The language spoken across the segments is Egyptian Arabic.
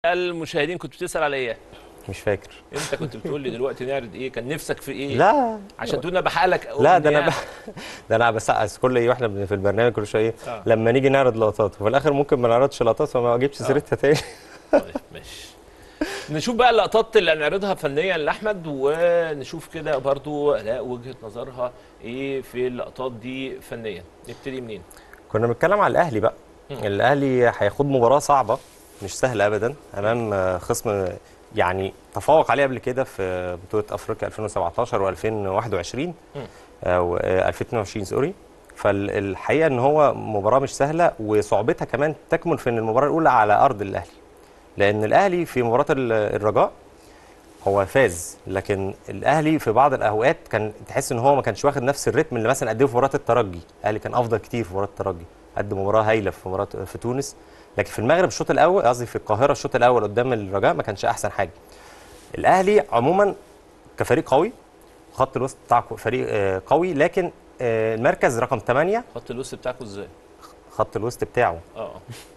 المشاهدين كنت بتسال على ايه؟ مش فاكر انت كنت بتقول لي دلوقتي نعرض ايه؟ كان نفسك في ايه؟ لا عشان تقول انا بحقق لك لا ده انا أمنيات. ب... ده انا بسقس كل ايه واحنا بن- في البرنامج كل شويه آه. لما نيجي نعرض لقطات وفي الاخر ممكن ما نعرضش لقطات فما اجيبش سيرتها تاني طيب ماشي نشوف بقى اللقطات اللي هنعرضها فنيا لاحمد ونشوف كده برضو لا وجهه نظرها ايه في اللقطات دي فنيا نبتدي منين؟ كنا بنتكلم على الاهلي بقى الاهلي هيخوض مباراه صعبه مش سهله ابدا امام آه، خصم يعني تفوق عليه قبل كده في بطوله افريقيا 2017 و2021 او آه، 2022 سوري فالحقيقه ان هو مباراه مش سهله وصعوبتها كمان تكمن في ان المباراه الاولى على ارض الاهلي لان الاهلي في مباراه ال- الرجاء هو فاز لكن الاهلي في بعض الاوقات كان تحس ان هو ما كانش واخد نفس الريتم اللي مثلا قدمه في مباراه الترجي الاهلي كان افضل كتير في مباراه الترجي قدم مباراه هايله في مباراه في تونس لكن في المغرب الشوط الاول قصدي في القاهره الشوط الاول قدام الرجاء ما كانش احسن حاجه الاهلي عموما كفريق قوي خط الوسط بتاعه فريق آه، قوي لكن آه، المركز رقم 8 خط الوسط بتاعكم ازاي؟ خط الوسط بتاعه اه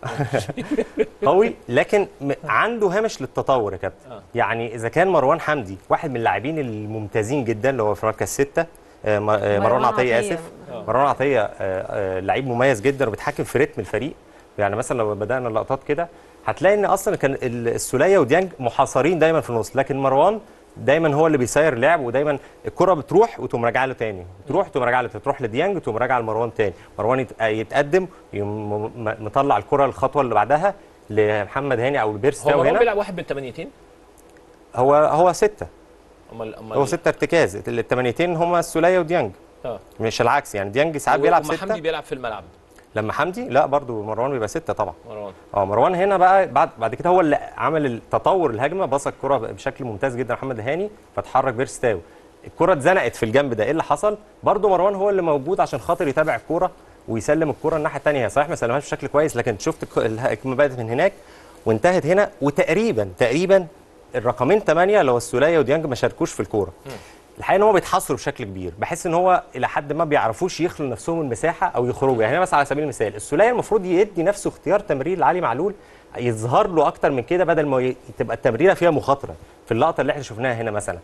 قوي لكن م- عنده هامش للتطور يا كابتن آه. يعني اذا كان مروان حمدي واحد من اللاعبين الممتازين جدا اللي هو في مركز ستة آه، م- آه، مروان مروان عطيه عطية. اسف مروان عطيه آه، آه، لعيب مميز جدا وبيتحكم في رتم الفريق يعني مثلا لو بدانا اللقطات كده هتلاقي ان اصلا كان ال- السوليه وديانج محاصرين دايما في النص لكن مروان دايما هو اللي بيسير اللعب ودايما الكره بتروح وتقوم راجعه له تاني تروح تقوم راجعه له تروح لديانج وتقوم راجعه لمروان تاني مروان يت- يتقدم يقوم م- م- مطلع الكره الخطوه اللي بعدها لمحمد هاني او لبيرس هو تاو مروان هنا بيلعب واحد من ثمانيتين هو هو سته امال امال هو سته ارتكاز الثمانيتين هم السوليه وديانج اه مش العكس يعني ديانج ساعات هو- بيلعب وما سته حمدي بيلعب في الملعب لما حمدي لا برضو مروان بيبقى سته طبعا مروان اه مروان هنا بقى بعد بعد كده هو اللي عمل التطور الهجمه بص الكره بشكل ممتاز جدا محمد هاني فتحرك بيرستاو الكره اتزنقت في الجنب ده ايه اللي حصل برضو مروان هو اللي موجود عشان خاطر يتابع الكره ويسلم الكره الناحيه الثانيه صحيح ما سلمهاش بشكل كويس لكن شفت الك- الهجمه بدات من هناك وانتهت هنا وتقريبا تقريبا الرقمين 8 اللي هو السوليه وديانج ما شاركوش في الكوره الحقيقه ان هو بيتحصروا بشكل كبير بحس ان هو الى حد ما بيعرفوش يخلوا نفسهم المساحه او يخرجوا يعني مثلا على سبيل المثال السوليه المفروض يدي نفسه اختيار تمرير لعلي معلول يظهر له اكتر من كده بدل ما ي- تبقى التمريره فيها مخاطره في اللقطه اللي احنا شفناها هنا مثلا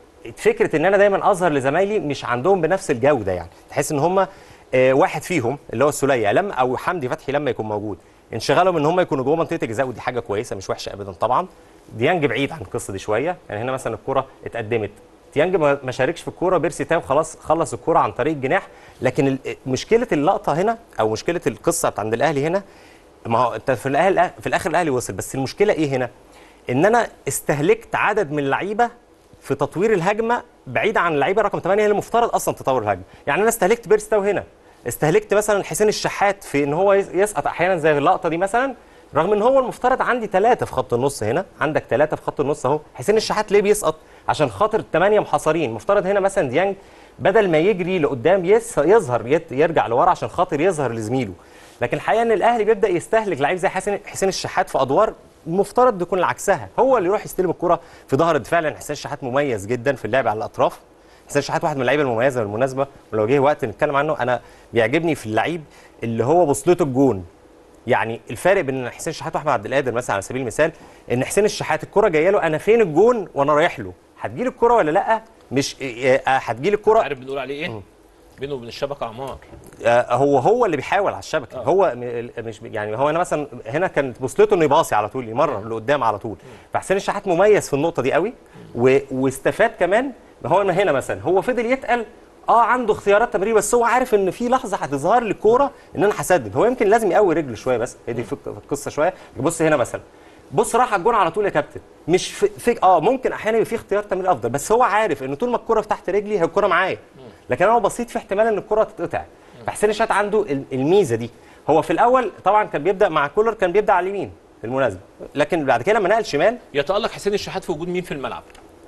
فكره ان انا دايما اظهر لزمايلي مش عندهم بنفس الجوده يعني تحس ان هم آه، واحد فيهم اللي هو السوليه لما او حمدي فتحي لما يكون موجود انشغالهم ان هم يكونوا جوه منطقه الجزاء ودي حاجه كويسه مش وحشه ابدا طبعا ديانج بعيد عن القصه دي شويه يعني هنا مثلا الكره اتقدمت ديانج ما ما شاركش في الكوره بيرسي تاو خلاص خلص الكوره عن طريق الجناح لكن ال- مشكله اللقطه هنا او مشكله القصه بتاع عند الاهلي هنا ما هو انت في الاهلي في الاخر الاهلي وصل بس المشكله ايه هنا ان انا استهلكت عدد من اللعيبه في تطوير الهجمه بعيد عن اللعيبه رقم 8 اللي المفترض اصلا تطور الهجمه يعني انا استهلكت بيرستاو هنا استهلكت مثلا حسين الشحات في ان هو يس- يسقط احيانا زي اللقطه دي مثلا رغم ان هو المفترض عندي ثلاثه في خط النص هنا عندك ثلاثه في خط النص اهو حسين الشحات ليه بيسقط عشان خاطر الثمانيه محاصرين مفترض هنا مثلا ديانج بدل ما يجري لقدام يس يظهر يت- يرجع لورا عشان خاطر يظهر لزميله لكن الحقيقه ان الاهلي بيبدا يستهلك لعيب زي حسين حسين الشحات في ادوار المفترض يكون عكسها هو اللي يروح يستلم الكره في ظهر الدفاع لان حسين الشحات مميز جدا في اللعب على الاطراف حسين الشحات واحد من اللعيبه المميزه بالمناسبه ولو جه وقت نتكلم عنه انا بيعجبني في اللعيب اللي هو بوصلته الجون يعني الفارق بين حسين الشحات واحمد عبد القادر مثلا على سبيل المثال ان حسين الشحات الكره جايه له انا فين الجون وانا رايح له هتجيلي الكره ولا لا مش آه، هتجيلي الكره عارف بنقول عليه ايه؟ بينه وبين الشبكه عمار آه، هو هو اللي بيحاول على الشبكه آه. هو م- ال- مش يعني هو انا مثلا هنا كانت بوصلته انه يباصي على طول يمرر لقدام على طول فحسين الشحات مميز في النقطه دي قوي و... واستفاد كمان هو أنا هنا مثلا هو فضل يتقل اه عنده اختيارات تمرير بس هو عارف ان في لحظه هتظهر لي الكوره ان انا هسدد هو يمكن لازم يقوي رجله شويه بس هي دي الفك- القصه شويه بص هنا مثلا بص راح على الجون على طول يا كابتن مش في, في اه ممكن احيانا يبقى في اختيار تمرير افضل بس هو عارف ان طول ما الكره في تحت رجلي هي الكره معايا لكن انا لو بصيت في احتمال ان الكره تتقطع فحسين الشحات عنده ال- الميزه دي هو في الاول طبعا كان بيبدا مع كولر كان بيبدا على اليمين بالمناسبه لكن بعد كده لما نقل شمال يتالق حسين الشحات في وجود مين في الملعب؟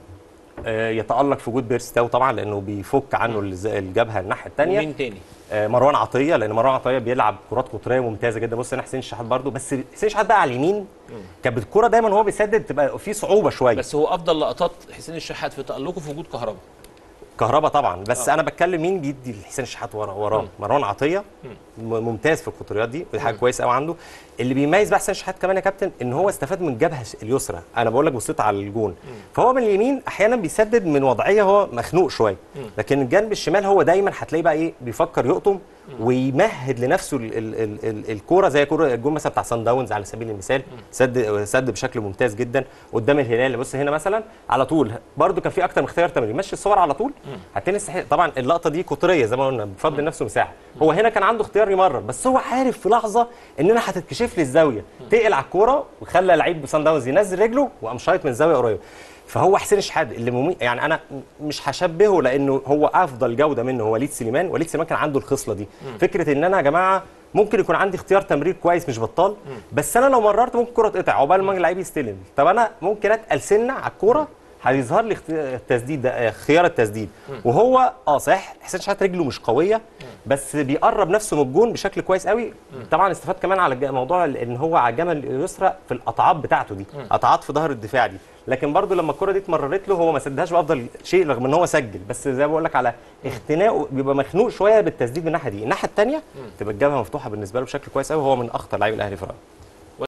آه، يتالق في وجود بيرستاو طبعا لانه بيفك عنه الز- الجبهه الناحيه الثانيه ومين تاني؟ آه، مروان عطيه لان مروان عطيه بيلعب كرات قطريه ممتازه جدا بص هنا حسين الشحات برده بس حسين الشحات بقى على اليمين كانت الكره دايما وهو بيسدد تبقى في صعوبه شويه بس هو افضل لقطات حسين الشحات في تالقه في وجود كهرباء كهربا طبعا بس انا بتكلم مين بيدي لحسين الشحات ورا وراه مروان عطيه م- ممتاز في القطريات دي ودي حاجه كويسه قوي عنده اللي بيميز بقى حسين الشحات كمان يا كابتن ان هو استفاد من الجبهه اليسرى انا بقول لك بصيت على الجون فهو من اليمين احيانا بيسدد من وضعيه هو مخنوق شويه لكن الجنب الشمال هو دايما هتلاقيه بقى ايه بيفكر يقطم ويمهد لنفسه ال- ال- ال- ال- الكوره زي كوره الجون مثلا بتاع سان داونز على سبيل المثال سد سد بشكل ممتاز جدا قدام الهلال بص هنا مثلا على طول برده كان في اكتر من اختيار تمرير مشي الصور على طول هتلاقي استحي- طبعا اللقطه دي قطريه زي ما قلنا بفضل نفسه مساحه هو هنا كان عنده اختيار يمرر بس هو عارف في لحظه ان انا هتتكشف لي الزاويه تقل على الكوره وخلى لعيب سان داونز ينزل رجله وقام شايط من زاويه قريبه فهو حسين الشحات اللي ممي... يعني انا مش هشبهه لانه هو افضل جوده منه هو وليد سليمان وليد سليمان كان عنده الخصله دي فكره ان انا يا جماعه ممكن يكون عندي اختيار تمرير كويس مش بطال بس انا لو مررت ممكن الكوره تقطع عقبال ما اللعيب يستلم طب انا ممكن اتقل سنه على الكوره هيظهر لي اخت- التسديد ده آه، خيار التسديد وهو اه صحيح حسين شحات رجله مش قويه بس بيقرب نفسه من الجون بشكل كويس قوي طبعا استفاد كمان على الج- موضوع ال- ان هو على الجمل اليسرى في القطعات بتاعته دي قطعات في ظهر الدفاع دي لكن برضو لما الكره دي اتمررت له هو ما سدهاش بافضل شيء رغم ان هو سجل بس زي ما بقول لك على اختناقه بيبقى مخنوق شويه بالتسديد من الناحيه دي الناحيه الثانيه تبقى الجبهه مفتوحه بالنسبه له بشكل كويس قوي وهو من اخطر لاعبي الاهلي في رأيي